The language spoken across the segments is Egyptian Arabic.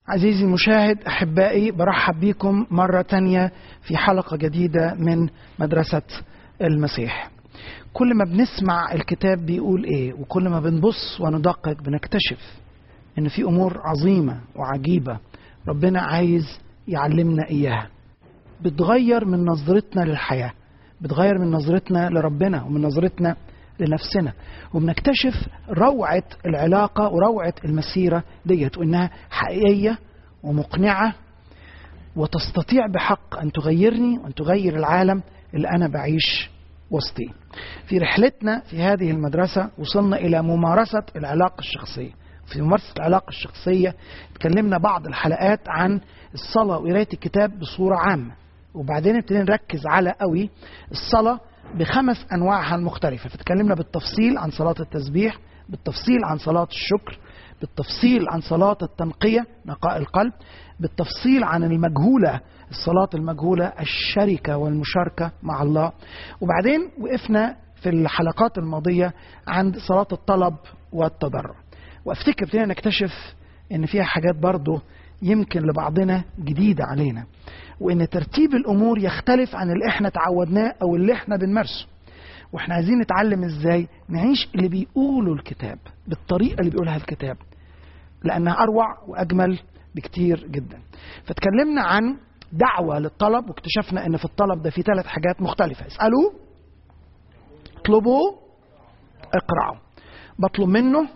عزيزي المشاهد أحبائي برحب بكم مرة تانية في حلقة جديدة من مدرسة المسيح كل ما بنسمع الكتاب بيقول ايه وكل ما بنبص وندقق بنكتشف ان في امور عظيمة وعجيبة ربنا عايز يعلمنا اياها بتغير من نظرتنا للحياة بتغير من نظرتنا لربنا ومن نظرتنا لنفسنا وبنكتشف روعة العلاقة وروعة المسيرة ديت وإنها حقيقية ومقنعة وتستطيع بحق أن تغيرني وأن تغير العالم اللي أنا بعيش وسطيه في رحلتنا في هذه المدرسة وصلنا إلى ممارسة العلاقة الشخصية في ممارسة العلاقة الشخصية تكلمنا بعض الحلقات عن الصلاة وقراية الكتاب بصورة عامة وبعدين ابتدينا نركز على قوي الصلاة بخمس انواعها المختلفه فتكلمنا بالتفصيل عن صلاه التسبيح بالتفصيل عن صلاه الشكر بالتفصيل عن صلاه التنقيه نقاء القلب بالتفصيل عن المجهوله الصلاه المجهوله الشركه والمشاركه مع الله وبعدين وقفنا في الحلقات الماضيه عند صلاه الطلب والتضرع وافتكر ابتدينا نكتشف ان فيها حاجات برضه يمكن لبعضنا جديده علينا وان ترتيب الامور يختلف عن اللي احنا تعودناه او اللي احنا بنمارسه واحنا عايزين نتعلم ازاي نعيش اللي بيقوله الكتاب بالطريقه اللي بيقولها الكتاب لانها اروع واجمل بكتير جدا فتكلمنا عن دعوه للطلب واكتشفنا ان في الطلب ده في ثلاث حاجات مختلفه اسالوا اطلبوا اقرعوا بطلب منه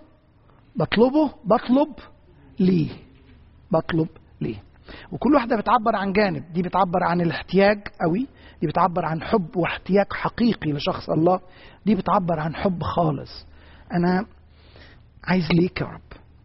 بطلبه بطلب ليه بطلب ليه وكل واحده بتعبر عن جانب دي بتعبر عن الاحتياج قوي دي بتعبر عن حب واحتياج حقيقي لشخص الله دي بتعبر عن حب خالص انا عايز ليك يا رب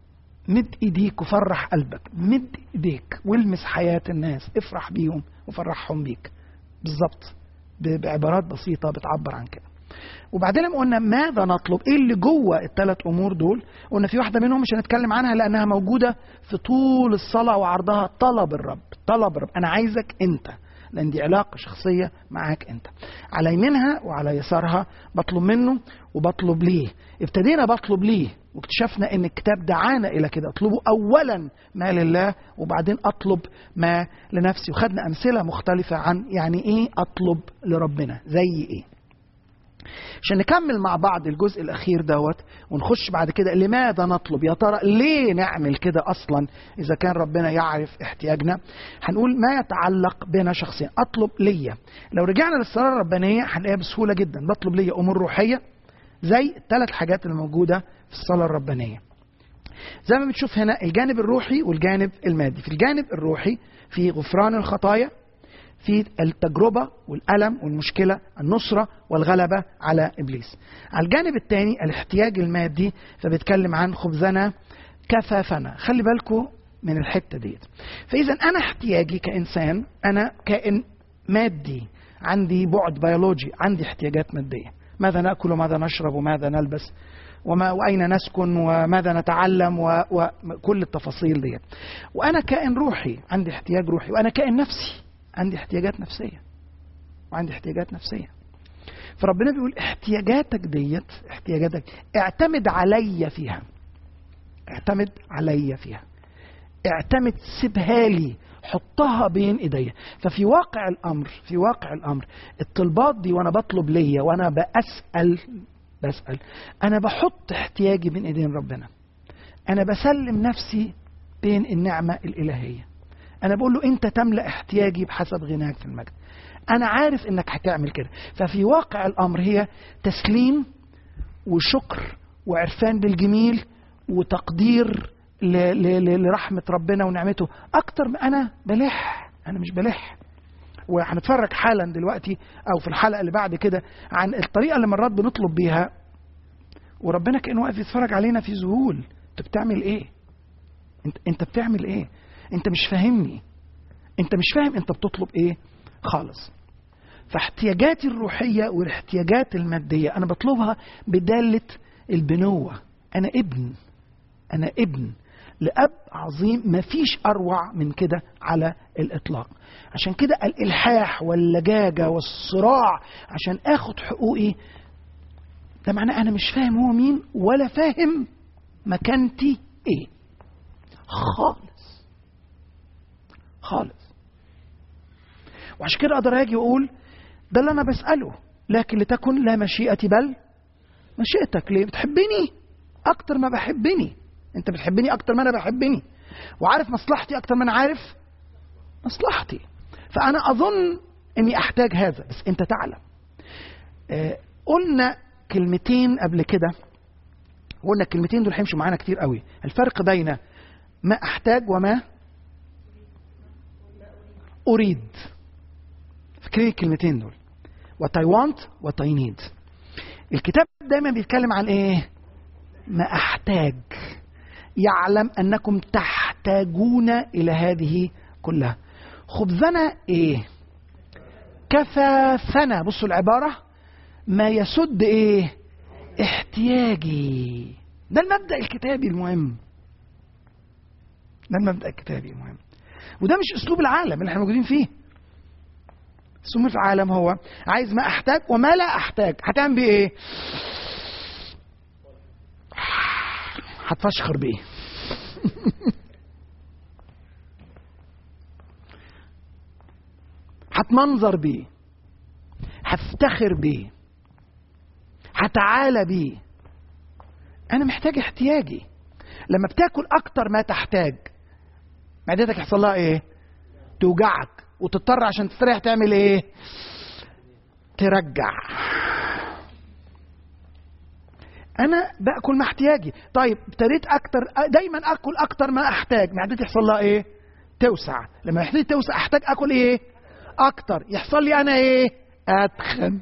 مد ايديك وفرح قلبك مد ايديك والمس حياة الناس افرح بيهم وفرحهم بيك بالظبط بعبارات بسيطة بتعبر عن كده وبعدين لما قلنا ماذا نطلب ايه اللي جوه الثلاث امور دول قلنا في واحده منهم مش هنتكلم عنها لانها موجوده في طول الصلاه وعرضها طلب الرب طلب الرب انا عايزك انت لان دي علاقه شخصيه معاك انت على يمينها وعلى يسارها بطلب منه وبطلب ليه ابتدينا بطلب ليه واكتشفنا ان الكتاب دعانا الى كده اطلبوا اولا ما لله وبعدين اطلب ما لنفسي وخدنا امثله مختلفه عن يعني ايه اطلب لربنا زي ايه عشان نكمل مع بعض الجزء الاخير دوت ونخش بعد كده لماذا نطلب يا ترى ليه نعمل كده اصلا اذا كان ربنا يعرف احتياجنا هنقول ما يتعلق بنا شخصيا اطلب ليا لو رجعنا للصلاه الربانيه هنلاقيها بسهوله جدا بطلب ليا امور روحيه زي الثلاث حاجات اللي موجوده في الصلاه الربانيه زي ما بنشوف هنا الجانب الروحي والجانب المادي في الجانب الروحي في غفران الخطايا في التجربة والألم والمشكلة النصرة والغلبة على إبليس على الجانب الثاني الاحتياج المادي فبيتكلم عن خبزنا كفافنا خلي بالكم من الحتة ديت فإذا أنا احتياجي كإنسان أنا كائن مادي عندي بعد بيولوجي عندي احتياجات مادية ماذا نأكل وماذا نشرب وماذا نلبس وما وأين نسكن وماذا نتعلم وكل التفاصيل ديت وأنا كائن روحي عندي احتياج روحي وأنا كائن نفسي عندي احتياجات نفسية وعندي احتياجات نفسية فربنا بيقول احتياجاتك ديت احتياجاتك اعتمد عليا فيها اعتمد عليا فيها اعتمد سيبها لي حطها بين ايديا ففي واقع الامر في واقع الامر الطلبات دي وانا بطلب ليا وانا بسال بسال انا بحط احتياجي بين ايدين ربنا انا بسلم نفسي بين النعمه الالهيه انا بقول له انت تملا احتياجي بحسب غناك في المجد انا عارف انك هتعمل كده ففي واقع الامر هي تسليم وشكر وعرفان بالجميل وتقدير لرحمة ربنا ونعمته أكتر ما أنا بلح أنا مش بلح وهنتفرج حالا دلوقتي أو في الحلقة اللي بعد كده عن الطريقة اللي مرات بنطلب بيها وربنا كأنه واقف يتفرج علينا في ذهول أنت بتعمل إيه؟ أنت, أنت بتعمل إيه؟ انت مش فاهمني انت مش فاهم انت بتطلب ايه خالص فاحتياجاتي الروحية والاحتياجات المادية أنا بطلبها بدالة البنوة أنا ابن أنا ابن لأب عظيم مفيش أروع من كده على الإطلاق عشان كده الإلحاح واللجاجة والصراع عشان آخد حقوقي ده معناه أنا مش فاهم هو مين ولا فاهم مكانتي إيه خالص خالص وعشان كده اقدر اجي واقول ده اللي انا بساله لكن لتكن لا مشيئتي بل مشيئتك ليه بتحبني اكتر ما بحبني انت بتحبني اكتر ما انا بحبني وعارف مصلحتي اكتر ما انا عارف مصلحتي فانا اظن اني احتاج هذا بس انت تعلم آه قلنا كلمتين قبل كده قلنا الكلمتين دول هيمشوا معانا كتير قوي الفرق بين ما احتاج وما اريد فاكرين الكلمتين دول what I want what I need الكتاب دايما بيتكلم عن ايه ما احتاج يعلم انكم تحتاجون الى هذه كلها خبزنا ايه كفافنا بصوا العباره ما يسد ايه احتياجي ده المبدا الكتابي المهم ده المبدا الكتابي المهم وده مش اسلوب العالم اللي احنا موجودين فيه اسلوب العالم هو عايز ما احتاج وما لا احتاج هتعمل بيه ايه هتفشخر بيه هتمنظر بيه هفتخر بيه هتعالى بيه انا محتاج احتياجي لما بتاكل اكتر ما تحتاج معدتك يحصل لها ايه توجعك وتضطر عشان تستريح تعمل ايه ترجع انا باكل ما احتياجي طيب ابتديت اكتر دايما اكل اكتر ما احتاج معدتي يحصل لها ايه توسع لما محتاج توسع احتاج اكل ايه اكتر يحصل لي انا ايه اتخن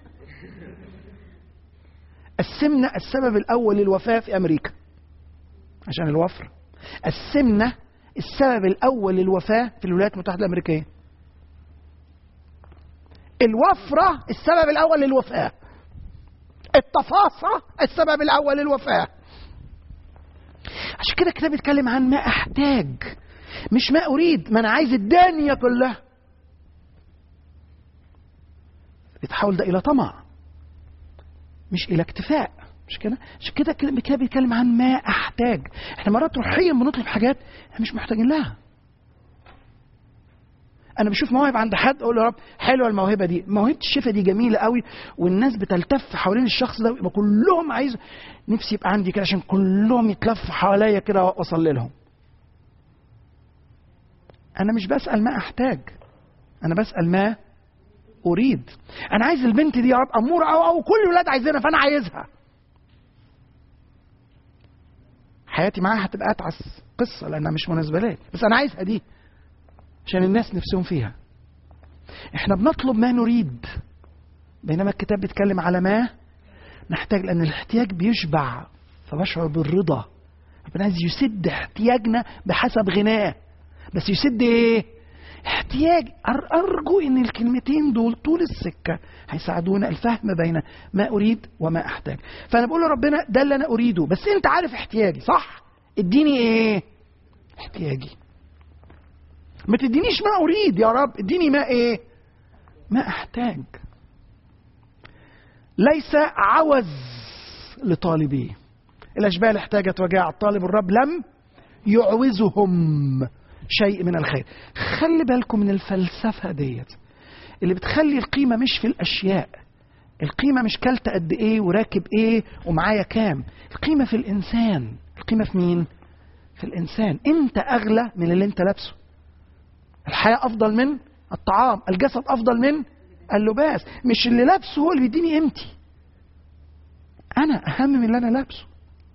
السمنة السبب الأول للوفاة في أمريكا عشان الوفرة السمنة السبب الأول للوفاة في الولايات المتحدة الأمريكية الوفرة السبب الأول للوفاة التفاصة السبب الأول للوفاة عشان كده الكتاب بيتكلم عن ما أحتاج مش ما أريد ما أنا عايز الدنيا كلها بيتحول ده إلى طمع مش الى اكتفاء مش كده عشان كده كده بيتكلم عن ما احتاج احنا مرات روحيا بنطلب حاجات احنا مش محتاجين لها انا بشوف مواهب عند حد اقول له يا رب حلوه الموهبه دي موهبه الشفاء دي جميله قوي والناس بتلتف حوالين الشخص ده يبقى كلهم عايز نفسي يبقى عندي كده عشان كلهم يتلفوا حواليا كده واصلي لهم انا مش بسال ما احتاج انا بسال ما اريد انا عايز البنت دي يا رب اموره او او كل الولاد عايزينها فانا عايزها حياتي معاها هتبقى اتعس قصه لانها مش مناسبه لي بس انا عايزها دي عشان الناس نفسهم فيها احنا بنطلب ما نريد بينما الكتاب بيتكلم على ما نحتاج لان الاحتياج بيشبع فبشعر بالرضا ربنا عايز يسد احتياجنا بحسب غناه بس يسد ايه احتياج أرجو إن الكلمتين دول طول السكة هيساعدونا الفهم بين ما أريد وما أحتاج فأنا بقول لربنا ده اللي أنا أريده بس أنت عارف احتياجي صح اديني إيه احتياجي ما تدينيش ما أريد يا رب اديني ما إيه ما أحتاج ليس عوز لطالبيه الأشبال احتاجت وجاع الطالب الرب لم يعوزهم شيء من الخير خلي بالكم من الفلسفة ديت اللي بتخلي القيمة مش في الأشياء القيمة مش كلت قد إيه وراكب إيه ومعايا كام القيمة في الإنسان القيمة في مين في الإنسان أنت أغلى من اللي أنت لابسه الحياة أفضل من الطعام الجسد أفضل من اللباس مش اللي لابسه هو اللي بيديني قيمتي أنا أهم من اللي أنا لابسه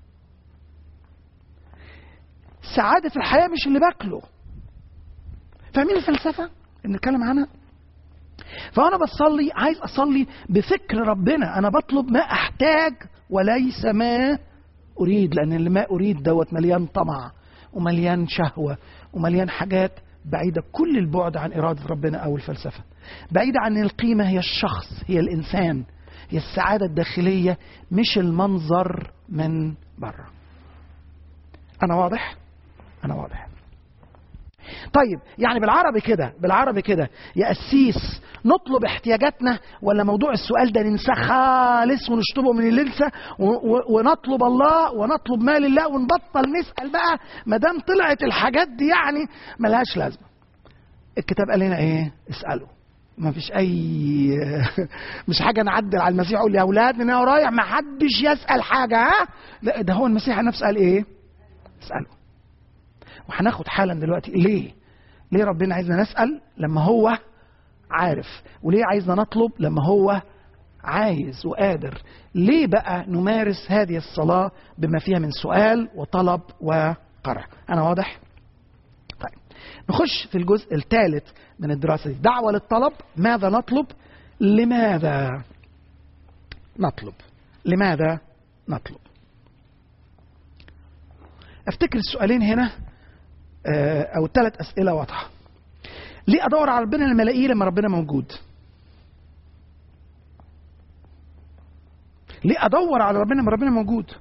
السعادة في الحياة مش اللي باكله فاهمين الفلسفة اللي بنتكلم عنها فأنا بصلي عايز أصلي بفكر ربنا أنا بطلب ما أحتاج وليس ما أريد لأن اللي ما أريد دوت مليان طمع ومليان شهوة ومليان حاجات بعيدة كل البعد عن إرادة ربنا أو الفلسفة بعيدة عن القيمة هي الشخص هي الإنسان هي السعادة الداخلية مش المنظر من بره أنا واضح؟ أنا واضح طيب يعني بالعربي كده بالعربي كده يا قسيس نطلب احتياجاتنا ولا موضوع السؤال ده ننساه خالص ونشطبه من اللنسة ونطلب الله ونطلب مال الله ونبطل نسأل بقى ما دام طلعت الحاجات دي يعني ملهاش لازمة الكتاب قال لنا ايه اسالوا ما فيش اي مش حاجه نعدل على المسيح يقول يا اولاد من هنا رايح ما حدش يسال حاجه ها لا ده هو المسيح نفسه قال ايه اسالوا وهناخد حالا دلوقتي ليه ليه ربنا عايزنا نسال لما هو عارف وليه عايزنا نطلب لما هو عايز وقادر ليه بقى نمارس هذه الصلاة بما فيها من سؤال وطلب وقرع أنا واضح؟ طيب نخش في الجزء الثالث من الدراسة دي دعوة للطلب ماذا نطلب لماذا نطلب لماذا نطلب افتكر السؤالين هنا او الثلاث اسئله واضحه ليه ادور على ربنا لما الاقيه لما ربنا موجود ليه ادور على ربنا لما ربنا موجود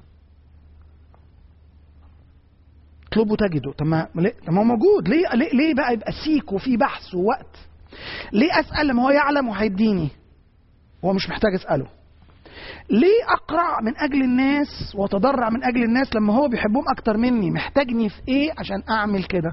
اطلبوا تجدوا طب ما ليه طب ما هو موجود ليه ليه ليه بقى يبقى سيك وفي بحث ووقت ليه اسال لما هو يعلم وهيديني هو مش محتاج اساله ليه اقرع من اجل الناس واتضرع من اجل الناس لما هو بيحبهم اكتر مني محتاجني في ايه عشان اعمل كده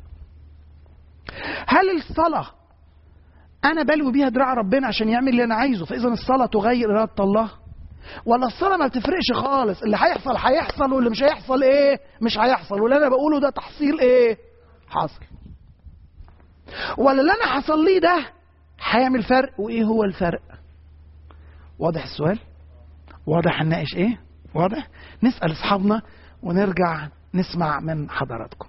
هل الصلاه انا بلوي بيها دراع ربنا عشان يعمل اللي انا عايزه فاذا الصلاه تغير اراده الله ولا الصلاه ما بتفرقش خالص اللي هيحصل هيحصل واللي مش هيحصل ايه مش هيحصل واللي انا بقوله ده تحصيل ايه حاصل ولا اللي انا حصل لي ده هيعمل فرق وايه هو الفرق واضح السؤال واضح هنناقش ايه واضح نسال اصحابنا ونرجع نسمع من حضراتكم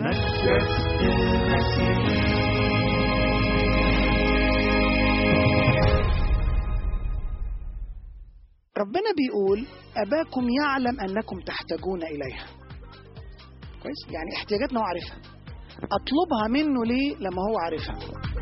ربنا بيقول اباكم يعلم انكم تحتاجون اليها كويس يعني احتياجاتنا هو عارفها اطلبها منه ليه لما هو عارفها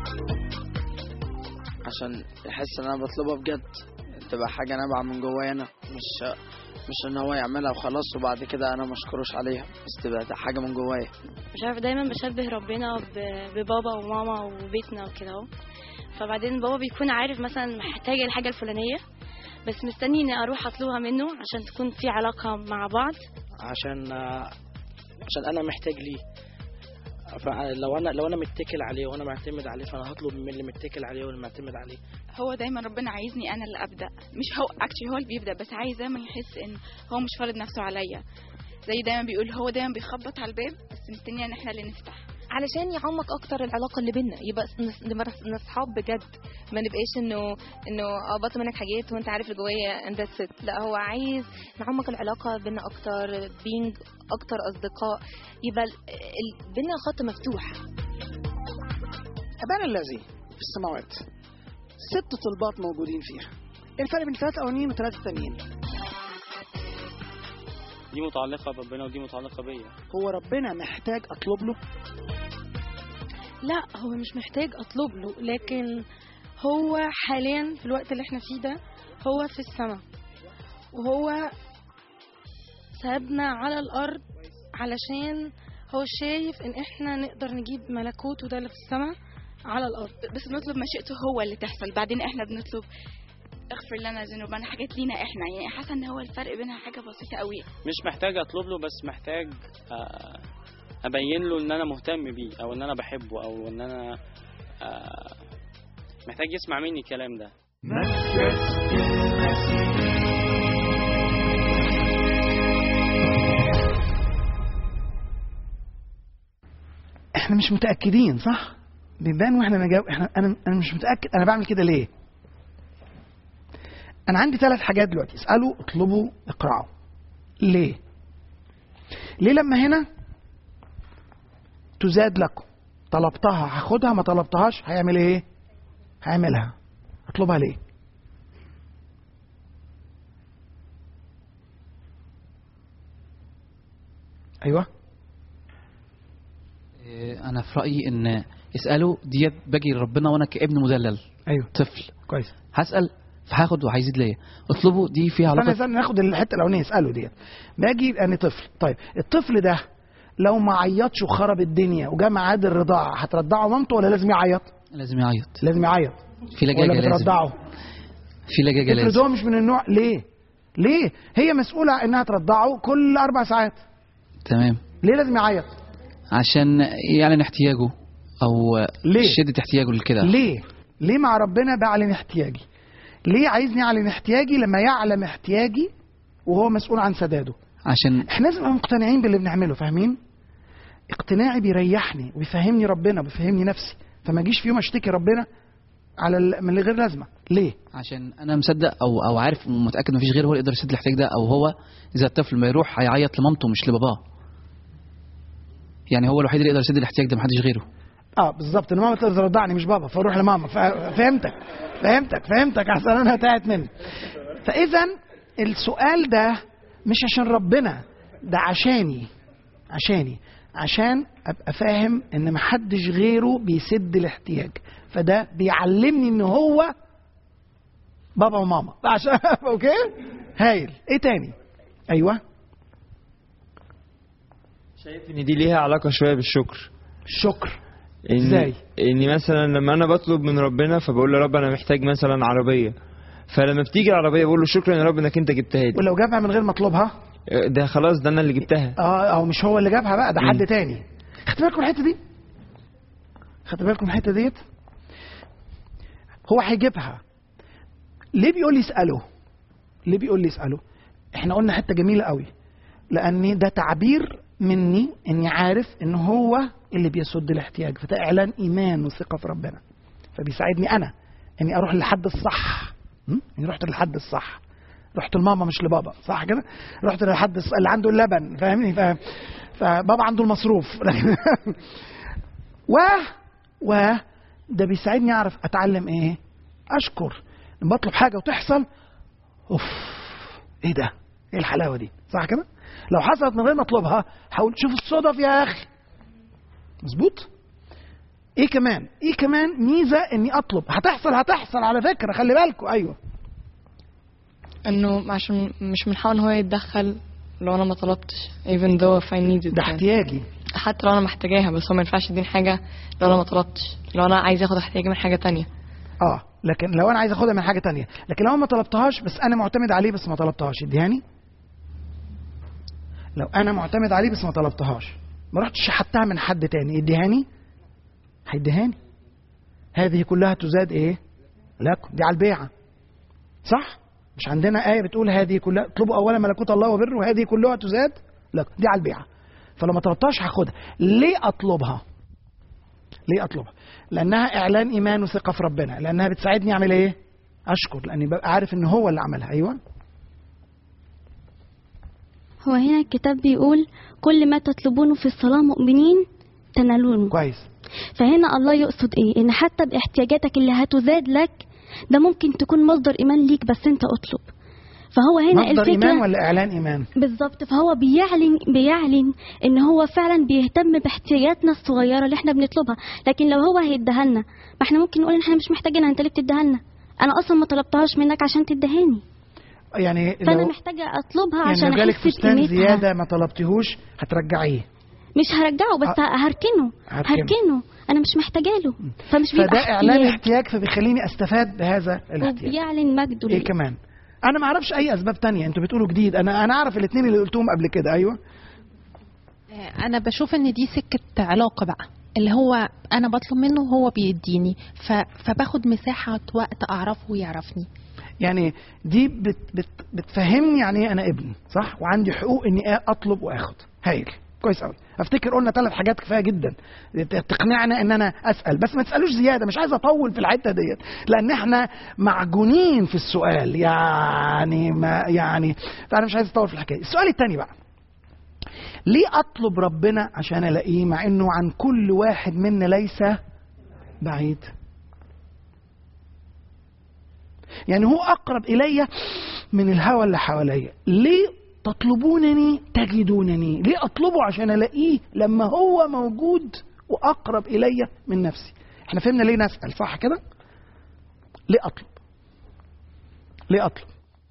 عشان يحس ان انا بطلبها بجد تبقى حاجه نابعه من جوايا انا مش مش ان هو يعملها وخلاص وبعد كده انا مشكروش عليها بس تبقى ده حاجه من جوايا مش عارف دايما بشبه ربنا ب- ببابا وماما وبيتنا وكده اهو فبعدين بابا بيكون عارف مثلا محتاجه الحاجه الفلانيه بس مستني اني اروح اطلبها منه عشان تكون في علاقه مع بعض عشان عشان انا محتاج ليه فلو انا لو انا متكل عليه وانا معتمد عليه فانا هطلب من اللي متكل عليه واللي معتمد عليه هو دايما ربنا عايزني انا اللي ابدا مش هو اكشلي هو اللي بيبدا بس عايز دايما يحس ان هو مش فارض نفسه عليا زي دايما بيقول هو دايما بيخبط على الباب بس مستنينا ان احنا اللي نفتح علشان يعمق اكتر العلاقه اللي بينا يبقى نس- نبقى نس- اصحاب بجد ما نبقاش انه انه اه بطلب منك حاجات وانت عارف اللي جوايا and that's it لا هو عايز نعمق العلاقه بينا اكتر بينج اكتر اصدقاء يبقى ال- ال- بينا خط مفتوح ابانا الذي في السماوات ست طلبات موجودين فيها ايه الفرق بين الثلاثه الاولانيين والثلاثه التانيين دي متعلقة بربنا ودي متعلقة بيا هو ربنا محتاج اطلب له لا هو مش محتاج اطلب له لكن هو حاليا في الوقت اللي احنا فيه ده هو في السماء وهو سابنا على الارض علشان هو شايف ان احنا نقدر نجيب ملكوته ده اللي في السماء على الارض بس بنطلب مشيئته هو اللي تحصل بعدين احنا بنطلب اغفر لنا ذنوبنا حاجات لينا احنا يعني حاسه ان هو الفرق بينها حاجه بسيطه قوي مش محتاج اطلب له بس محتاج آه، ابين له ان انا مهتم بيه او ان انا بحبه او ان انا آه، محتاج يسمع مني الكلام ده احنا مش متاكدين صح بيبان واحنا نجاوب احنا انا انا مش متاكد انا بعمل كده ليه انا عندي ثلاث حاجات دلوقتي اسالوا اطلبوا اقرعوا ليه ليه لما هنا تزاد لكم طلبتها هاخدها ما طلبتهاش هيعمل ايه هيعملها اطلبها ليه ايوه إيه، انا في رايي ان اساله ديت باجي لربنا وانا كابن مدلل ايوه طفل كويس هسال فهاخد وهيزيد ليا اطلبه دي فيها استنى علاقه استنى ناخد الحته الاولانيه اساله ديت باجي انا طفل طيب الطفل ده لو ما عيطش وخرب الدنيا وجا ميعاد الرضاعه هترضعه مامته ولا لازم يعيط؟ لازم يعيط لازم يعيط في ولا لجاجه لازم بترضعه؟ في لجاجه افرض لازم هو مش من النوع ليه؟ ليه؟ هي مسؤوله انها ترضعه كل اربع ساعات تمام ليه لازم يعيط؟ عشان يعلن احتياجه او ليه؟ شده احتياجه لكده ليه ليه مع ربنا بعلن احتياجي ليه عايزني اعلن احتياجي لما يعلم احتياجي وهو مسؤول عن سداده عشان احنا لازم نبقى مقتنعين باللي بنعمله فاهمين اقتناعي بيريحني ويفهمني ربنا وبيفهمني نفسي فما اجيش في يوم اشتكي ربنا على ال- من غير لازمه ليه عشان انا مصدق او او عارف ومتاكد مفيش غير هو اللي يقدر يسد الاحتياج ده او هو اذا الطفل ما يروح هيعيط لمامته مش لباباه يعني هو الوحيد اللي يقدر يسد الاحتياج ده محدش غيره اه بالظبط ان ماما تقدر ترضعني مش بابا فاروح لماما فا- فهمتك فهمتك فهمتك احسن انا تاهت مني فاذا السؤال ده مش عشان ربنا ده عشاني عشاني عشان ابقى فاهم ان محدش غيره بيسد الاحتياج فده بيعلمني ان هو بابا وماما عشان اوكي هايل ايه تاني ايوه شايف ان دي ليها علاقه شويه بالشكر الشكر إن إزاي؟ اني مثلا لما انا بطلب من ربنا فبقول له رب انا محتاج مثلا عربيه فلما بتيجي العربيه بقول له شكرا يا رب انك انت جبتها لي ولو جابها من غير ما اطلبها ده خلاص ده انا اللي جبتها اه او مش هو اللي جابها بقى ده حد مم. تاني خدت بالكم من الحته دي خدت بالكم من الحته ديت هو هيجيبها ليه بيقول لي اساله ليه بيقول لي اساله احنا قلنا حته جميله قوي لان ده تعبير مني اني عارف ان هو اللي بيسد الاحتياج فده اعلان ايمان وثقه في ربنا فبيساعدني انا اني اروح للحد الصح م? اني رحت للحد الصح رحت لماما مش لبابا صح كده رحت للحد الص- اللي عنده اللبن فاهمني ف... فبابا عنده المصروف و و ده بيساعدني اعرف اتعلم ايه اشكر لما بطلب حاجه وتحصل اوف ايه ده ايه الحلاوه دي صح كده لو حصلت من غير ما اطلبها هقول شوف الصدف يا اخي مظبوط ايه كمان ايه كمان ميزه اني اطلب هتحصل هتحصل على فكره خلي بالكم ايوه انه عشان مش من حقه ان هو يتدخل لو انا ما طلبتش even though if I need it ده احتياجي حتى لو انا محتاجاها بس هو ما ينفعش يديني حاجه لو انا ما طلبتش لو انا عايز اخد احتياجي من حاجه تانية اه لكن لو انا عايز اخدها من حاجه تانية لكن لو ما طلبتهاش بس انا معتمد عليه بس ما طلبتهاش يديهاني لو انا معتمد عليه بس ما طلبتهاش ما رحتش شحتها من حد تاني يديهاني هيديهاني هذه كلها تزاد ايه لكم دي على البيعه صح مش عندنا آية بتقول هذه كلها اطلبوا أولا ملكوت الله وبره وهذه كلها تزاد لكم دي على البيعة فلو ما طلبتهاش هاخدها ليه أطلبها ليه أطلبها لأنها إعلان إيمان وثقة في ربنا لأنها بتساعدني أعمل إيه أشكر لأني ببقى عارف إن هو اللي عملها أيوه هو هنا الكتاب بيقول كل ما تطلبونه في الصلاة مؤمنين تنالونه كويس فهنا الله يقصد ايه ان حتى باحتياجاتك اللي هتزاد لك ده ممكن تكون مصدر ايمان ليك بس انت اطلب فهو هنا مصدر الفكرة إيمان ولا إعلان إيمان بالظبط فهو بيعلن بيعلن ان هو فعلا بيهتم باحتياجاتنا الصغيره اللي احنا بنطلبها لكن لو هو هيديها لنا ما احنا ممكن نقول ان احنا مش محتاجينها انت ليه بتديها لنا انا اصلا ما طلبتهاش منك عشان تدهاني يعني فانا لو محتاجه اطلبها يعني عشان لو جالك احس فستان بقيمتها زيادة ما طلبتهوش هترجعيه مش هرجعه بس هركنه هركنه. هركنه انا مش محتاجه له فمش بيبقى فده إعلان احتياج احتياج فبيخليني أستفاد بهذا الاحتياج وبيعلن مجده ايه ليه. كمان انا ما اعرفش اي اسباب تانية انتوا بتقولوا جديد انا انا اعرف الاثنين اللي قلتهم قبل كده ايوه انا بشوف ان دي سكه علاقه بقى اللي هو انا بطلب منه وهو بيديني ف... فباخد مساحه وقت اعرفه ويعرفني يعني دي بت بت بتفهمني يعني ايه انا ابن صح وعندي حقوق اني آ- اطلب واخد هايل كويس قوي افتكر قلنا ثلاث حاجات كفايه جدا ت- تقنعنا ان انا اسال بس ما تسالوش زياده مش عايز اطول في الحته ديت لان احنا معجونين في السؤال يعني ما يعني فانا مش عايز اطول في الحكايه السؤال الثاني بقى ليه اطلب ربنا عشان الاقيه مع انه عن كل واحد منا ليس بعيد يعني هو اقرب الي من الهوى اللي حواليا ليه تطلبونني تجدونني ليه اطلبه عشان الاقيه لما هو موجود واقرب الي من نفسي احنا فهمنا ليه نسال صح كده ليه اطلب ليه اطلب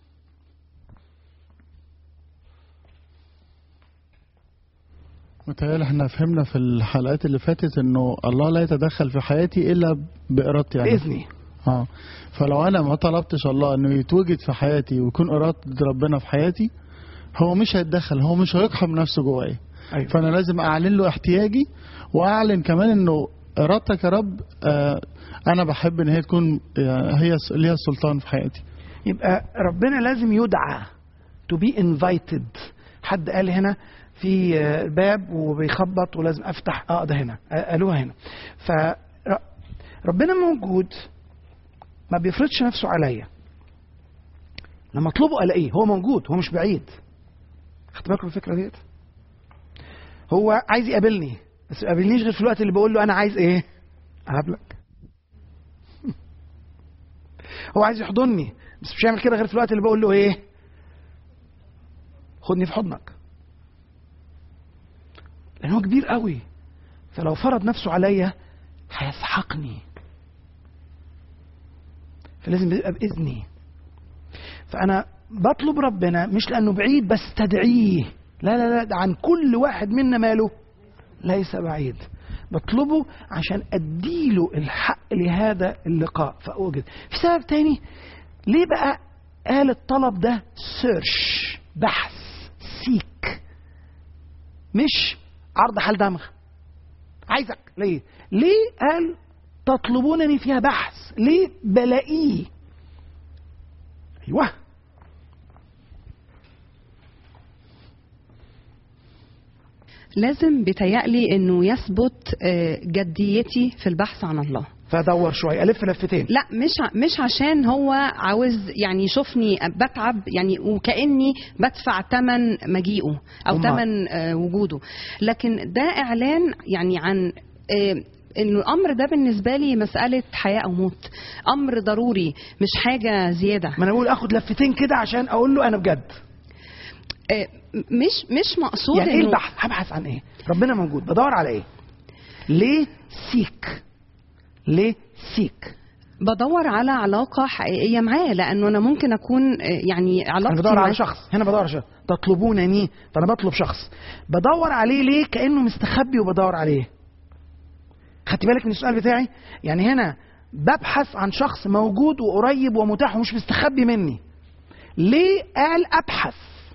متهيألي احنا فهمنا في الحلقات اللي فاتت انه الله لا يتدخل في حياتي الا بارادتي يعني باذني اه فلو انا ما طلبتش الله انه يتوجد في حياتي ويكون اراده ربنا في حياتي هو مش هيتدخل هو مش هيقحم نفسه جوايا أيوة. فانا لازم اعلن له احتياجي واعلن كمان انه ارادتك يا رب آه، انا بحب ان هي تكون آه، هي ليها السلطان في حياتي يبقى ربنا لازم يدعى to be invited حد قال هنا في آه، باب وبيخبط ولازم افتح اه ده هنا آه، قالوها هنا فربنا موجود ما بيفرضش نفسه عليا لما اطلبه الاقيه هو موجود هو مش بعيد خدت بالكم من الفكره ديت هو عايز يقابلني بس ما يقابلنيش غير في الوقت اللي بقول له انا عايز ايه اقابلك هو عايز يحضني بس مش هيعمل كده غير في الوقت اللي بقول له ايه خدني في حضنك لان هو كبير قوي فلو فرض نفسه عليا هيسحقني فلازم يبقى باذني فانا بطلب ربنا مش لانه بعيد بس تدعيه لا لا لا ده عن كل واحد منا ماله ليس بعيد بطلبه عشان اديله الحق لهذا اللقاء فاوجد في سبب تاني ليه بقى قال الطلب ده سيرش بحث سيك مش عرض حال دمغ عايزك ليه ليه قال تطلبونني فيها بحث ليه بلاقيه ايوه لازم بيتهيألي انه يثبت آه، جديتي في البحث عن الله فادور شويه الف لفتين لا مش ع- مش عشان هو عاوز يعني يشوفني بتعب يعني وكاني بدفع ثمن مجيئه او أمال. ثمن آه، وجوده لكن ده اعلان يعني عن آه، انه الامر ده بالنسبه لي مساله حياه او موت امر ضروري مش حاجه زياده ما انا بقول اخد لفتين كده عشان اقول له انا بجد آه، مش مش مقصود يعني ايه إنه- البحث هبحث عن ايه ربنا موجود بدور على ايه ليه سيك ليه سيك بدور على علاقة حقيقية معاه لأنه أنا ممكن أكون آه، يعني علاقتي انا بدور معاه على شخص هنا بدور على شخص تطلبونني فانا بطلب شخص بدور عليه ليه كانه مستخبي وبدور عليه خدت بالك من السؤال بتاعي يعني هنا ببحث عن شخص موجود وقريب ومتاح ومش مستخبي مني ليه قال ابحث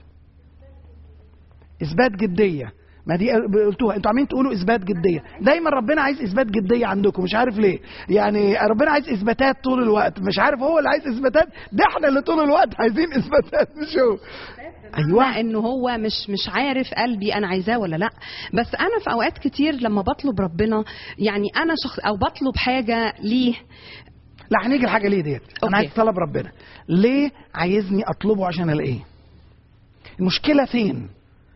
اثبات جديه ما دي قلتوها انتوا عاملين تقولوا اثبات جديه دايما ربنا عايز اثبات جديه عندكم مش عارف ليه يعني ربنا عايز اثباتات طول الوقت مش عارف هو اللي عايز اثباتات ده احنا اللي طول الوقت عايزين اثباتات مش هو ايوه انه هو مش مش عارف قلبي انا عايزاه ولا لا بس انا في اوقات كتير لما بطلب ربنا يعني انا شخص او بطلب حاجه ليه لا هنيجي الحاجه ليه ديت انا عايز طلب ربنا ليه عايزني اطلبه عشان الاقيه المشكله فين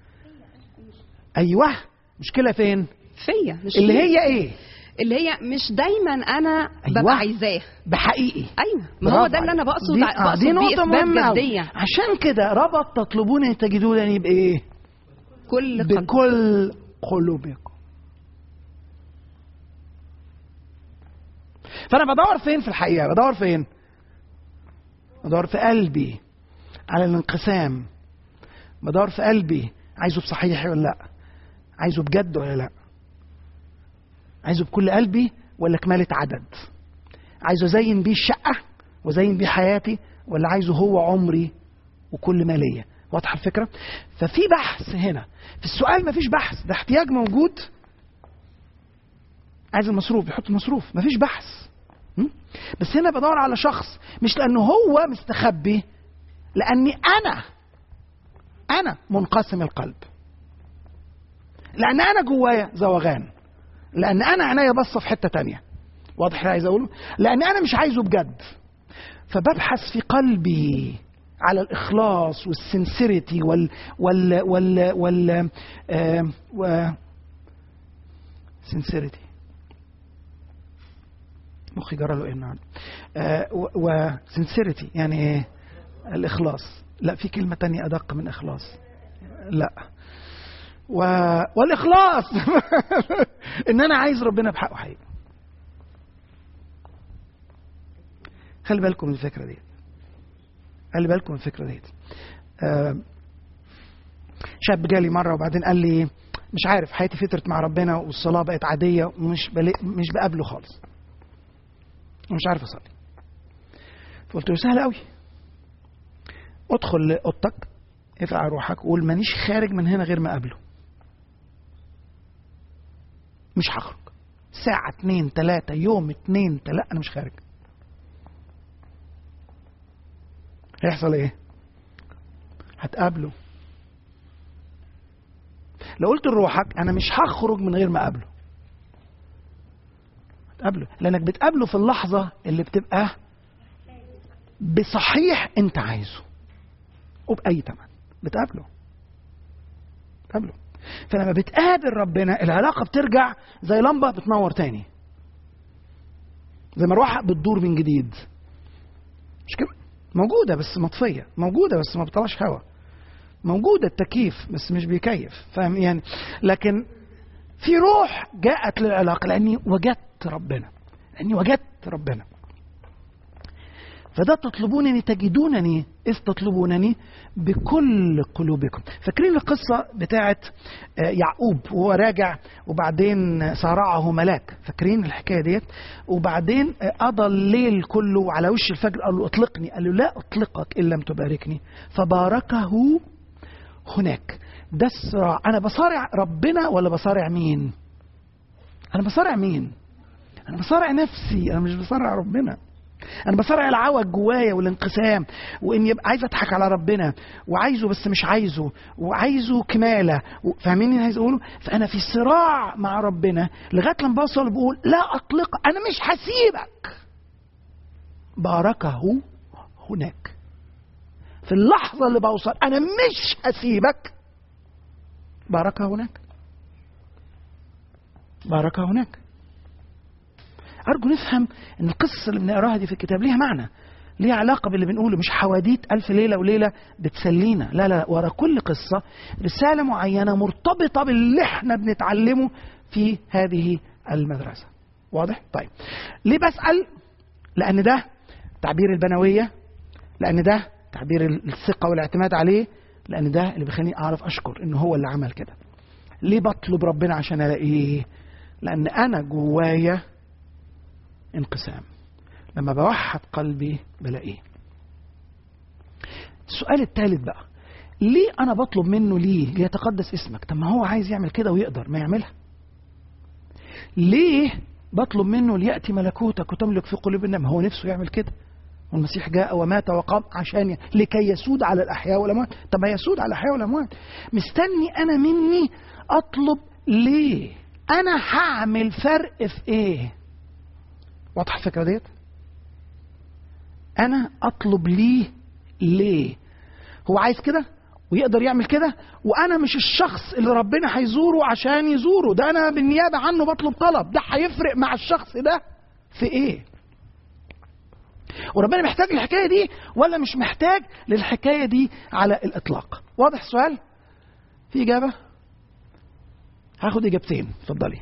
ايوه مشكله فين فيا مش اللي فيه. هي ايه اللي هي مش دايما انا أيوة. ببقى عايزاه بحقيقي ايوه ما هو برافو ده اللي انا عليك. بقصد دي, بقصد آه دي بيه نقطة إثبات مهمة أوي. جدية. عشان كده ربط تطلبونني تجدونني بإيه؟ كل قلب. بكل قلوبكم. فأنا بدور فين في الحقيقة؟ بدور فين؟ بدور في قلبي على الانقسام. بدور في قلبي عايزه بصحيح ولا لا؟ عايزه بجد ولا لا؟ عايزه بكل قلبي ولا كمالة عدد؟ عايزه ازين بيه الشقه وازين بيه حياتي ولا عايزه هو عمري وكل ما ليا واضحه الفكره ففي بحث هنا في السؤال مفيش بحث ده احتياج موجود عايز المصروف بيحط المصروف مفيش بحث م? بس هنا بدور على شخص مش لانه هو مستخبي لاني انا انا منقسم القلب لان انا جوايا زوغان لان انا عينيا باصه في حته تانية واضح اللي عايز اقوله لان انا مش عايزه بجد فببحث في قلبي على الاخلاص والسنسيريتي وال وال وال وال آه و سنسيريتي مخي جرى له ايه النهارده آه وسنسيريتي يعني ايه الاخلاص لا في كلمه تانية ادق من اخلاص لا و... والاخلاص ان انا عايز ربنا بحقه حقيقي خلي بالكم من الفكره دي خلي بالكم من الفكره دي آه شاب جالي مره وبعدين قال لي مش عارف حياتي فترت مع ربنا والصلاه بقت عاديه ومش بل... مش بقابله خالص ومش عارف اصلي فقلت له سهل قوي ادخل اوضتك افقع روحك وقول مانيش خارج من هنا غير ما اقابله مش هخرج ساعة اتنين تلاتة يوم اتنين تلاتة أنا مش خارج هيحصل ايه هتقابله لو قلت لروحك انا مش هخرج من غير ما اقابله هتقابله لانك بتقابله في اللحظة اللي بتبقى بصحيح انت عايزه وبأي تمن بتقابله بتقابله فلما بتقابل ربنا العلاقة بترجع زي لمبة بتنور تاني زي مروحة بتدور من جديد مش كده موجودة بس مطفية موجودة بس ما بتطلعش هوا موجودة التكييف بس مش بيكيف فاهم يعني لكن في روح جاءت للعلاقة لأني وجدت ربنا لأني وجدت ربنا فده تطلبونني تجدونني إذ تطلبونني بكل قلوبكم فاكرين القصة بتاعت يعقوب وهو راجع وبعدين صارعه ملاك فاكرين الحكاية ديت وبعدين قضى الليل كله على وش الفجر قال له اطلقني قال له لا اطلقك إن لم تباركني فباركه هناك ده الصراع انا بصارع ربنا ولا بصارع مين انا بصارع مين انا بصارع نفسي انا مش بصارع ربنا انا بصارع العوج جوايا والانقسام واني يبقى عايز اضحك على ربنا وعايزه بس مش عايزه وعايزه كماله فاهمين اللي عايز اقوله فانا في صراع مع ربنا لغايه لما بوصل بقول لا اطلق انا مش هسيبك باركه هناك في اللحظة اللي بوصل أنا مش هسيبك باركها هناك باركها هناك أرجو نفهم أن القصة اللي بنقراها دي في الكتاب ليها معنى ليها علاقة باللي بنقوله مش حواديت ألف ليلة وليلة بتسلينا لا لا ورا كل قصة رسالة معينة مرتبطة باللي احنا بنتعلمه في هذه المدرسة واضح؟ طيب ليه بسأل؟ لأن ده تعبير البنوية لأن ده تعبير الثقة والاعتماد عليه لأن ده اللي بيخليني أعرف أشكر إن هو اللي عمل كده. ليه بطلب ربنا عشان ألاقيه؟ لأن أنا جوايا انقسام. لما بوحد قلبي بلاقيه. السؤال الثالث بقى ليه أنا بطلب منه ليه؟ ليتقدس اسمك، طب ما هو عايز يعمل كده ويقدر ما يعملها. ليه بطلب منه ليأتي ملكوتك وتملك في قلوبنا ما هو نفسه يعمل كده. والمسيح جاء ومات وقام عشان ي... لكي يسود على الاحياء والاموات طب يسود على الاحياء والاموات مستني انا مني اطلب ليه انا هعمل فرق في ايه واضحه الفكره ديت انا اطلب ليه ليه هو عايز كده ويقدر يعمل كده وانا مش الشخص اللي ربنا هيزوره عشان يزوره ده انا بالنيابه عنه بطلب طلب ده هيفرق مع الشخص ده في ايه وربنا محتاج الحكايه دي ولا مش محتاج للحكايه دي على الاطلاق واضح السؤال في اجابه هاخد اجابتين اتفضلي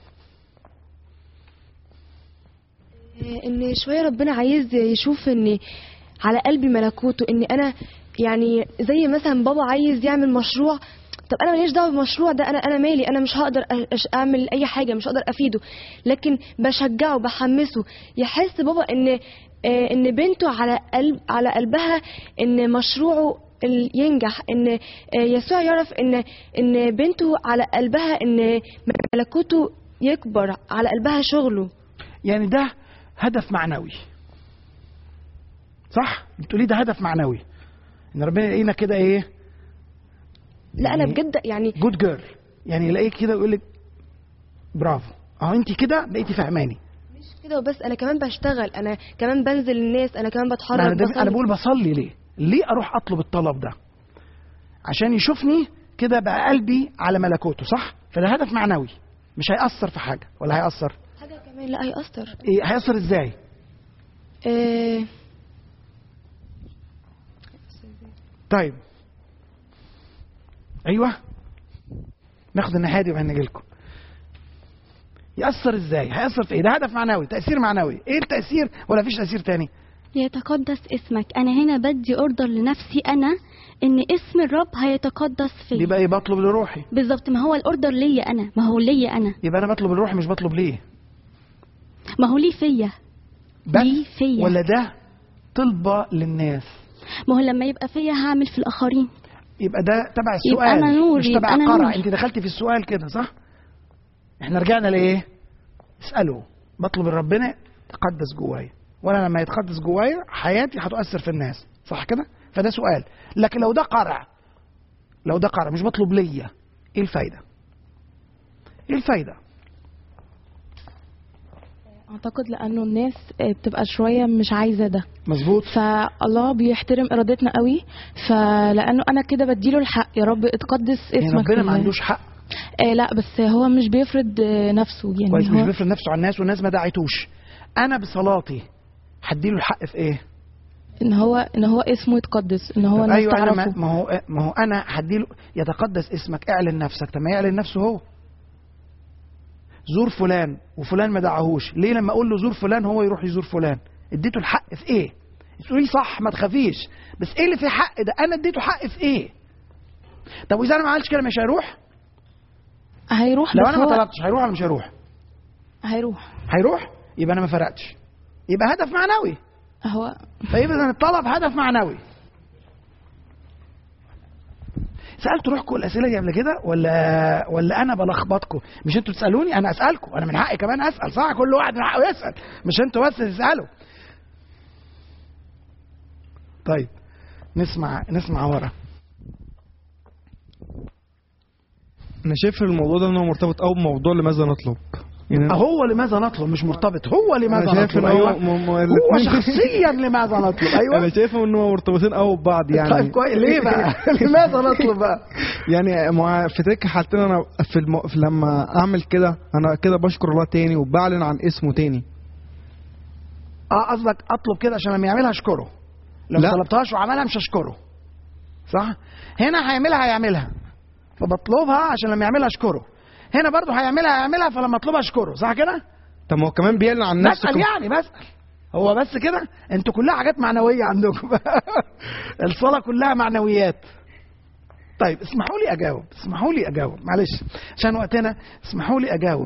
ان شويه ربنا عايز يشوف ان على قلبي ملكوته ان انا يعني زي مثلا بابا عايز يعمل مشروع طب انا ماليش دعوه بالمشروع ده انا انا مالي انا مش هقدر أش- اعمل اي حاجه مش هقدر افيده لكن بشجعه بحمسه يحس بابا ان آه، ان بنته على قلب على قلبها ان مشروعه ال- ينجح ان آه، يسوع يعرف ان ان بنته على قلبها ان ملكوته يكبر على قلبها شغله يعني ده هدف معنوي صح بتقولي ده هدف معنوي ان ربنا يلاقينا كده ايه لا انا بجد يعني جود جيرل يعني يلاقيك كده ويقول لك برافو اه انت كده بقيتي فهماني كده وبس انا كمان بشتغل انا كمان بنزل الناس انا كمان بتحرك انا, ده- بصلي. انا بقول بصلي ليه ليه اروح اطلب الطلب ده عشان يشوفني كده بقى قلبي على ملكوته صح فده هدف معنوي مش هيأثر في حاجة ولا هيأثر حاجه كمان لا هيأثر إيه هيأثر ازاي آه طيب ايوه ناخد الناحيه دي وبعدين نجي لكم يأثر ازاي هيأثر في ايه ده هدف معنوي تأثير معنوي ايه التأثير ولا فيش تأثير تاني يتقدس اسمك انا هنا بدي اوردر لنفسي انا ان اسم الرب هيتقدس فيا يبقى ايه بطلب لروحي بالظبط ما هو الاوردر ليا انا ما هو ليا انا يبقى انا بطلب لروحي مش بطلب ليه ما هو ليه فيا ليه فيا ولا ده طلبة للناس ما هو لما يبقى فيا هعمل في الاخرين يبقى ده تبع يبقى السؤال أنا نور، مش يبقى تبع أنا القرع نور. انت دخلتي في السؤال كده صح احنا رجعنا لايه اساله بطلب من ربنا تقدس جوايا وانا لما يتقدس جوايا حياتي هتؤثر في الناس صح كده فده سؤال لكن لو ده قرع لو ده قرع مش بطلب ليا ايه الفايده ايه الفايده اعتقد لانه الناس بتبقى شويه مش عايزه ده مظبوط فالله بيحترم ارادتنا قوي فلانه انا كده بديله الحق يا رب اتقدس يعني اسمك ربنا ما لله. عندوش حق آه لا بس هو مش بيفرض آه، نفسه يعني كويس مش هو بيفرض نفسه على الناس والناس ما دعيتوش انا بصلاتي هديله الحق في ايه ان هو ان هو اسمه يتقدس ان هو طب الناس ايوه انا ما تعرفه ما هو ما هو انا هديله يتقدس اسمك اعلن نفسك طب ما يعلن نفسه هو زور فلان وفلان ما دعاهوش ليه لما اقول له زور فلان هو يروح يزور فلان اديته الحق في ايه تقولي صح ما تخافيش بس ايه اللي فيه حق ده انا اديته حق في ايه طب واذا انا ما عملتش كده مش هيروح هيروح لو بس انا ما هو طلبتش هيروح ولا مش هيروح هيروح هيروح يبقى انا ما فرقتش يبقى هدف معنوي هو فاذا الطلب هدف معنوي سالت روحكم الاسئله دي قبل كده ولا ولا انا بلخبطكم مش انتوا تسالوني انا اسالكم انا من حقي كمان اسال صح كل واحد من حقه يسال مش انتوا بس تسالوا طيب نسمع نسمع ورا انا شايف الموضوع ده انه مرتبط قوي بموضوع لماذا نطلب يعني هو لماذا نطلب مش مرتبط هو لماذا أنا شايف نطلب إن هو ايوه م- م- هو الاتنين- شخصيا لماذا نطلب ايوه انا شايف ان هم مرتبطين قوي ببعض يعني طيب كويس ليه بقى لماذا نطلب بقى يعني مع في تلك الحالتين انا في, الم... في لما اعمل كده انا كده بشكر الله تاني وبعلن عن اسمه تاني اه قصدك اطلب كده عشان لما يعملها اشكره لو لا. ما طلبتهاش وعملها مش هشكره صح هنا هيعملها هيعملها فبطلبها عشان لما يعملها اشكره هنا برضو هيعملها هيعملها فلما اطلبها اشكره صح كده طب ما هو كمان بيعلن عن نفسه بسأل يعني بسأل هو بس كده انتوا كلها حاجات معنوية عندكم الصلاة كلها معنويات طيب اسمحوا لي اجاوب اسمحوا لي اجاوب معلش عشان وقتنا اسمحوا لي اجاوب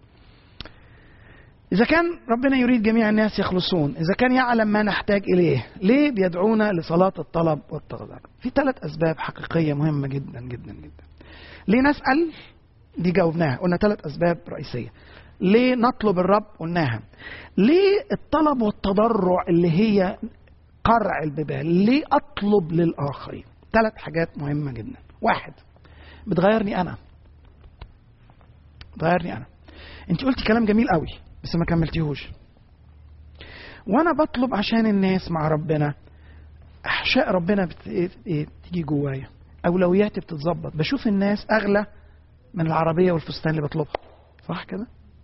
إذا كان ربنا يريد جميع الناس يخلصون إذا كان يعلم ما نحتاج إليه ليه بيدعونا لصلاة الطلب والتضرع في ثلاث أسباب حقيقية مهمة جدا جدا جدا ليه نسأل دي جاوبناها قلنا ثلاث أسباب رئيسية ليه نطلب الرب قلناها ليه الطلب والتضرع اللي هي قرع البيبان ليه أطلب للآخرين ثلاث حاجات مهمة جدا واحد بتغيرني أنا بتغيرني أنا أنت قلتي كلام جميل قوي بس ما كملتيهوش وانا بطلب عشان الناس مع ربنا احشاء ربنا بت... إيه- إيه تيجي جوايا اولوياتي بتتظبط بشوف الناس اغلى من العربيه والفستان اللي بطلبها صح كده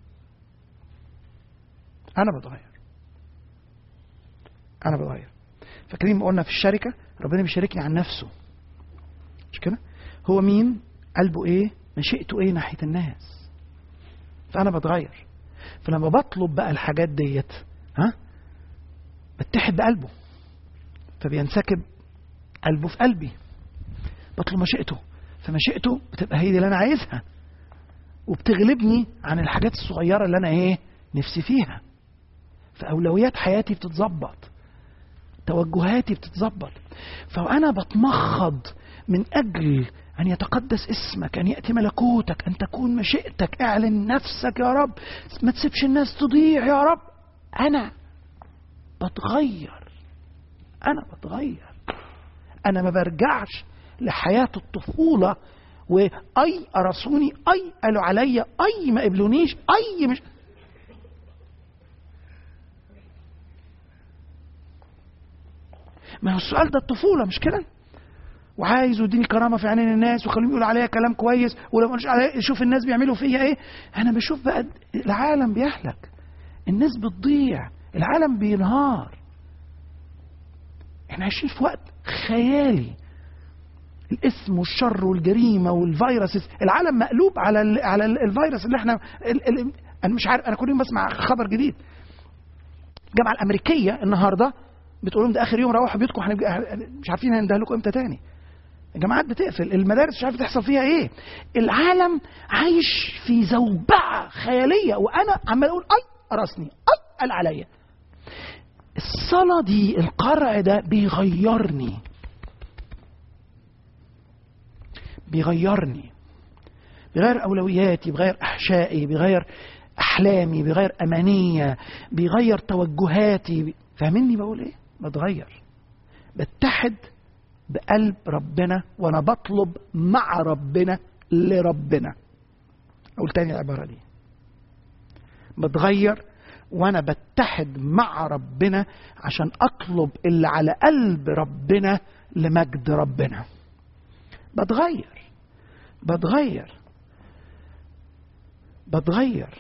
انا بتغير انا بتغير فاكرين ما قلنا في الشركه ربنا بيشاركني عن نفسه مش كده هو مين قلبه ايه مشيئته ايه ناحيه الناس فانا بتغير فلما بطلب بقى الحاجات ديت ها بتحد بقلبه فبينسكب قلبه في قلبي بطلب مشيئته فمشيئته بتبقى هي دي اللي انا عايزها وبتغلبني عن الحاجات الصغيره اللي انا ايه نفسي فيها فاولويات حياتي بتتظبط توجهاتي بتتظبط فانا بتمخض من اجل ان يتقدس اسمك ان ياتي ملكوتك ان تكون مشيئتك اعلن نفسك يا رب ما تسيبش الناس تضيع يا رب انا بتغير انا بتغير انا ما برجعش لحياه الطفوله واي قرصوني اي قالوا عليا اي ما قبلونيش اي مش ما هو السؤال ده الطفوله مش كده وعايز يديني كرامه في عينين الناس وخليهم يقولوا عليا كلام كويس ولو ما عليا شوف الناس بيعملوا فيا ايه انا بشوف بقى العالم بيهلك الناس بتضيع العالم بينهار احنا عايشين في وقت خيالي الاسم والشر والجريمه والفيروسز العالم مقلوب على ال على ال الفيروس اللي احنا ال ال انا مش عارف انا كل يوم بسمع خبر جديد الجامعه الامريكيه النهارده بتقول لهم ده اخر يوم روحوا بيوتكم احنا مش عارفين هنده لكم امتى تاني الجامعات بتقفل المدارس مش عارف تحصل فيها ايه العالم عايش في زوبعه خياليه وانا عمال اقول اي قرصني اي قال عليا الصلاه دي القرع ده بيغيرني بيغيرني بيغير اولوياتي بيغير احشائي بيغير احلامي بيغير امانيه بيغير توجهاتي فاهمني بقول ايه بتغير بتحد بقلب ربنا وانا بطلب مع ربنا لربنا اقول تاني العباره دي بتغير وانا بتحد مع ربنا عشان اطلب اللي على قلب ربنا لمجد ربنا بتغير بتغير بتغير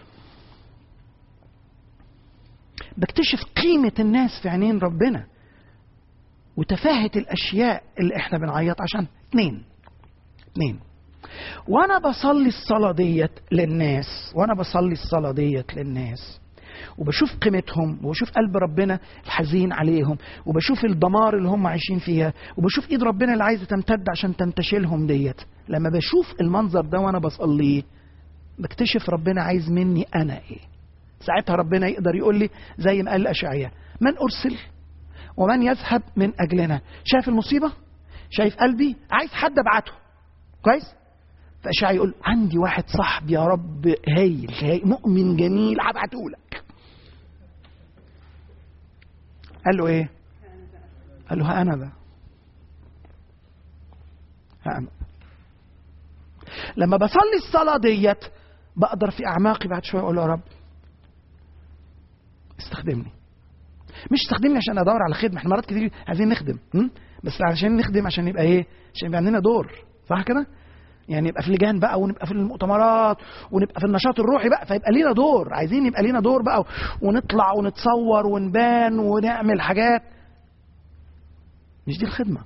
بكتشف قيمة الناس في عينين ربنا وتفاهة الأشياء اللي احنا بنعيط عشان اتنين اتنين وانا بصلي الصلاة ديت للناس وانا بصلي الصلاة ديت للناس وبشوف قيمتهم وبشوف قلب ربنا الحزين عليهم وبشوف الدمار اللي هم عايشين فيها وبشوف ايد ربنا اللي عايزه تمتد عشان تنتشلهم ديت لما بشوف المنظر ده وانا بصليه بكتشف ربنا عايز مني انا ايه ساعتها ربنا يقدر يقول لي زي ما قال الاشعياء من ارسل ومن يذهب من اجلنا شايف المصيبه شايف قلبي عايز حد ابعته كويس فاشعياء يقول عندي واحد صاحبي يا رب هايل هايل مؤمن جميل هبعته لك قال له ايه قال له ها انا ذا ها انا لما بصلي الصلاه ديت بقدر في اعماقي بعد شويه اقول له يا رب استخدمني مش استخدمني عشان ادور على خدمه احنا مرات كتير عايزين نخدم م? بس عشان نخدم عشان يبقى ايه عشان يبقى عندنا دور صح كده يعني نبقى في لجان بقى ونبقى في المؤتمرات ونبقى في النشاط الروحي بقى فيبقى لينا دور عايزين يبقى لينا دور بقى ونطلع ونتصور ونبان ونعمل حاجات مش دي الخدمه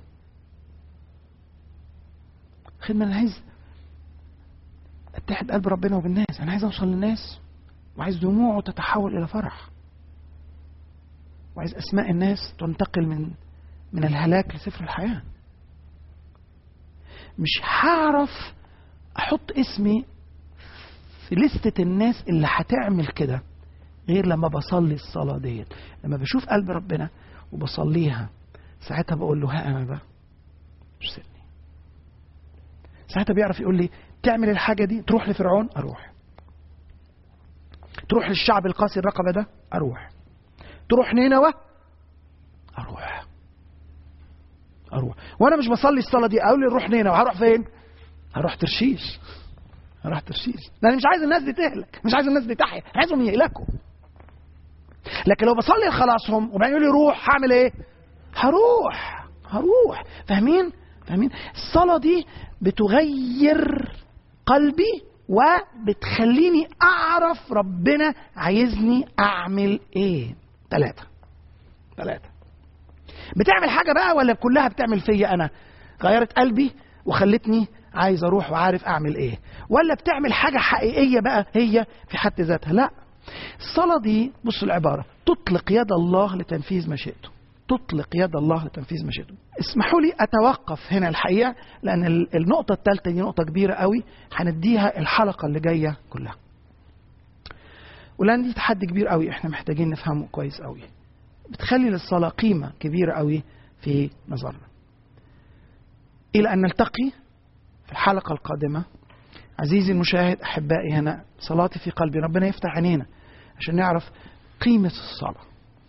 الخدمه انا عايز اتحد قلب ربنا وبالناس انا عايز اوصل للناس وعايز دموعه تتحول الى فرح وعايز اسماء الناس تنتقل من من الهلاك لسفر الحياه مش هعرف احط اسمي في لستة الناس اللي هتعمل كده غير لما بصلي الصلاة ديت لما بشوف قلب ربنا وبصليها ساعتها بقول له ها انا ده ارسلني ساعتها بيعرف يقول لي تعمل الحاجة دي تروح لفرعون اروح تروح للشعب القاسي الرقبة ده اروح تروح نينوى اروح اروح وانا مش بصلي الصلاه دي اقول لي نروح نينوى هروح فين هروح ترشيش هروح ترشيش انا مش عايز الناس دي تهلك مش عايز الناس دي تحيا عايزهم يهلكوا لكن لو بصلي لخلاصهم وبعدين يقول لي روح هعمل ايه هروح هروح فاهمين فاهمين الصلاه دي بتغير قلبي وبتخليني اعرف ربنا عايزني اعمل ايه ثلاثه ثلاثه بتعمل حاجه بقى ولا كلها بتعمل فيا انا غيرت قلبي وخلتني عايز اروح وعارف اعمل ايه ولا بتعمل حاجه حقيقيه بقى هي في حد ذاتها لا الصلاه دي بصوا العباره تطلق يد الله لتنفيذ مشيئته تطلق يد الله لتنفيذ مشيئته اسمحوا لي اتوقف هنا الحقيقه لان النقطه الثالثه دي نقطه كبيره قوي هنديها الحلقه اللي جايه كلها ولان دي تحدي كبير قوي احنا محتاجين نفهمه كويس قوي بتخلي للصلاة قيمة كبيرة قوي في نظرنا إلى أن نلتقي في الحلقة القادمة عزيزي المشاهد أحبائي هنا صلاتي في قلبي ربنا يفتح عينينا عشان نعرف قيمة الصلاة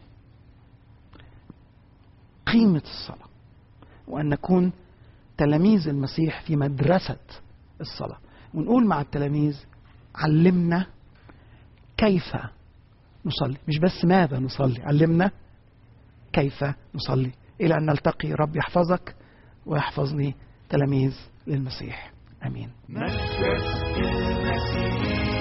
قيمة الصلاة وأن نكون تلاميذ المسيح في مدرسة الصلاة ونقول مع التلاميذ علمنا كيف نصلي مش بس ماذا نصلي علمنا كيف نصلي إلى أن نلتقي رب يحفظك ويحفظني تلاميذ للمسيح آمين مجد المسيح